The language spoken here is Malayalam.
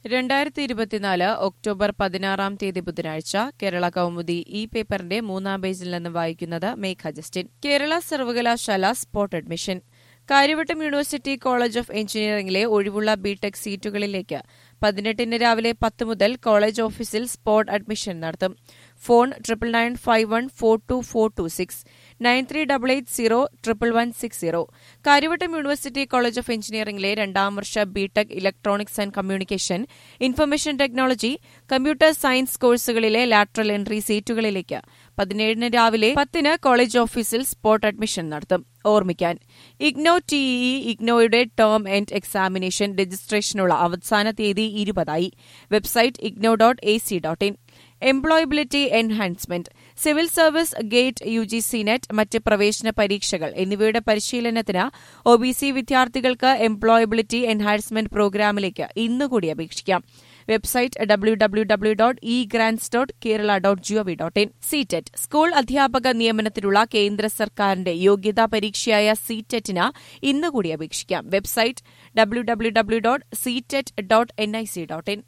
രണ്ടായിരത്തി ഇരുപത്തിനാല് ഒക്ടോബർ പതിനാറാം തീയതി ബുധനാഴ്ച കേരള കൗമുദി ഈ പേപ്പറിന്റെ മൂന്നാം പേജിൽ നിന്ന് വായിക്കുന്നത് മേഘ ജസ്റ്റിൻ കേരള സർവകലാശാല spot admission Karyavattom university college of എഞ്ചിനീയറിംഗിലെ ഒഴിവുള്ള ബിടെക് സീറ്റുകളിലേക്ക് പതിനെട്ടിന് രാവിലെ പത്ത് മുതൽ കോളേജ് ഓഫീസിൽ സ്പോട്ട് അഡ്മിഷൻ നടത്തും phone triple nine five one four two four two six nine three double eight zero triple one six zero Karyavattom university college of എഞ്ചിനീയറിംഗിലെ രണ്ടാം വർഷ BTech electronics and communication information technology computer science കോഴ്സുകളിലെ ലാറ്ററൽ എൻട്രി സീറ്റുകളിലേക്ക് പതിനേഴിന് രാവിലെ പത്തിന് കോളേജ് ഓഫീസിൽ സ്പോട്ട് അഡ്മിഷൻ നടത്തും ഓർമ്മിക്കാൻ ഇഗ്നോ ടിഇഇ ഇഗ്നോയുടെ ടേം എൻഡ് എക്സാമിനേഷൻ രജിസ്ട്രേഷനുള്ള അവസാന തീയതി ഇരുപതായി website IGNOU dot A C dot in employability enhancement civil service GATE U G C NET മറ്റ് പ്രവേശന പരീക്ഷകൾ എന്നിവയുടെ പരിശീലനത്തിന് ഒ ബി സി വിദ്യാർത്ഥികൾക്ക് എംപ്ലോയബിലിറ്റി എൻഹാൻസ്മെന്റ് പ്രോഗ്രാമിലേക്ക് ഇന്നുകൂടി അപേക്ഷിക്കാം website W W W dot E grants dot Kerala dot GOV dot in CTET school അധ്യാപക നിയമനത്തിനുള്ള കേന്ദ്ര സർക്കാരിന്റെ യോഗ്യതാ പരീക്ഷയായ സിടെറ്റിന് ഇന്നുകൂടി അപേക്ഷിക്കാം website W W W dot CTET dot N I C dot in